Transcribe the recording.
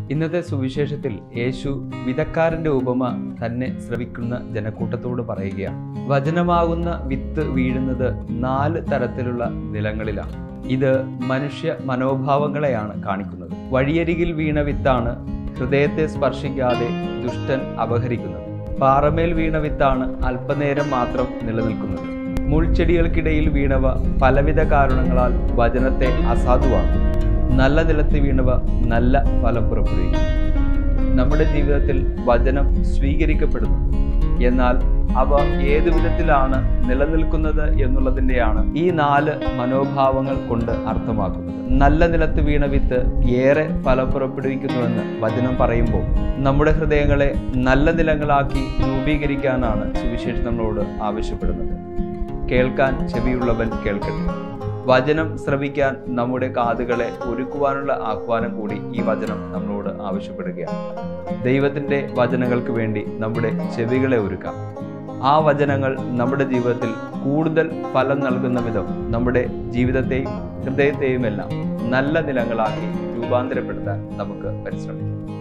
ഇന്നത്തെ സുവിശേഷത്തിൽ യേശു വിധക്കാരന്റെ ഉപമ തന്നെ ശ്രവിക്കുന്ന ജനക്കൂട്ടത്തോട് പറയുകയാണ് വചനമാകുന്ന വിത്ത് വീഴുന്നത് നാല് തരത്തിലുള്ള നിലങ്ങളിലാണ് ഇത് മനുഷ്യ മനോഭാവങ്ങളെയാണ് കാണിക്കുന്നത് വഴിയരികിൽ വീണ വിത്താണ് ഹൃദയത്തെ സ്പർശിക്കാതെ ദുഷ്ടൻ അപഹരിക്കുന്നത് പാറമേൽ വീണ വിത്താണ് അല്പനേരം മാത്രം നിലനിൽക്കുന്നത് മുൾച്ചെടികൾക്കിടയിൽ വീണവ പലവിധ കാരണങ്ങളാൽ വചനത്തെ അസാധുവാക്കും നല്ല നിലത്ത് വീണവ നല്ല ഫലം പുറപ്പെടുവിക്കും നമ്മുടെ ജീവിതത്തിൽ വചനം സ്വീകരിക്കപ്പെടുന്നു എന്നാൽ അവ ഏതു വിധത്തിലാണ് നിലനിൽക്കുന്നത് എന്നുള്ളതിൻ്റെയാണ് ഈ നാല് മനോഭാവങ്ങൾ കൊണ്ട് അർത്ഥമാക്കുന്നത് നല്ല നിലത്ത് വീണ വിത്ത് ഏറെ ഫലം പുറപ്പെടുവിക്കുന്നുവെന്ന് വചനം പറയുമ്പോൾ നമ്മുടെ ഹൃദയങ്ങളെ നല്ല നിലങ്ങളാക്കി രൂപീകരിക്കാനാണ് സുവിശേഷം നമ്മളോട് ആവശ്യപ്പെടുന്നത് കേൾക്കാൻ ചെവിയുള്ളവൻ കേൾക്കട്ടെ വചനം ശ്രവിക്കാൻ നമ്മുടെ കാതുകളെ ഒരുക്കുവാനുള്ള ആഹ്വാനം കൂടി ഈ വചനം നമ്മളോട് ആവശ്യപ്പെടുകയാണ് ദൈവത്തിൻ്റെ വചനങ്ങൾക്ക് വേണ്ടി നമ്മുടെ ചെവികളെ ഒരുക്കാം ആ വചനങ്ങൾ നമ്മുടെ ജീവിതത്തിൽ കൂടുതൽ ഫലം നൽകുന്ന വിധം നമ്മുടെ ജീവിതത്തെയും ഹൃദയത്തെയും എല്ലാം നല്ല നിലങ്ങളാക്കി രൂപാന്തരപ്പെടുത്താൻ നമുക്ക് പരിശ്രമിക്കാം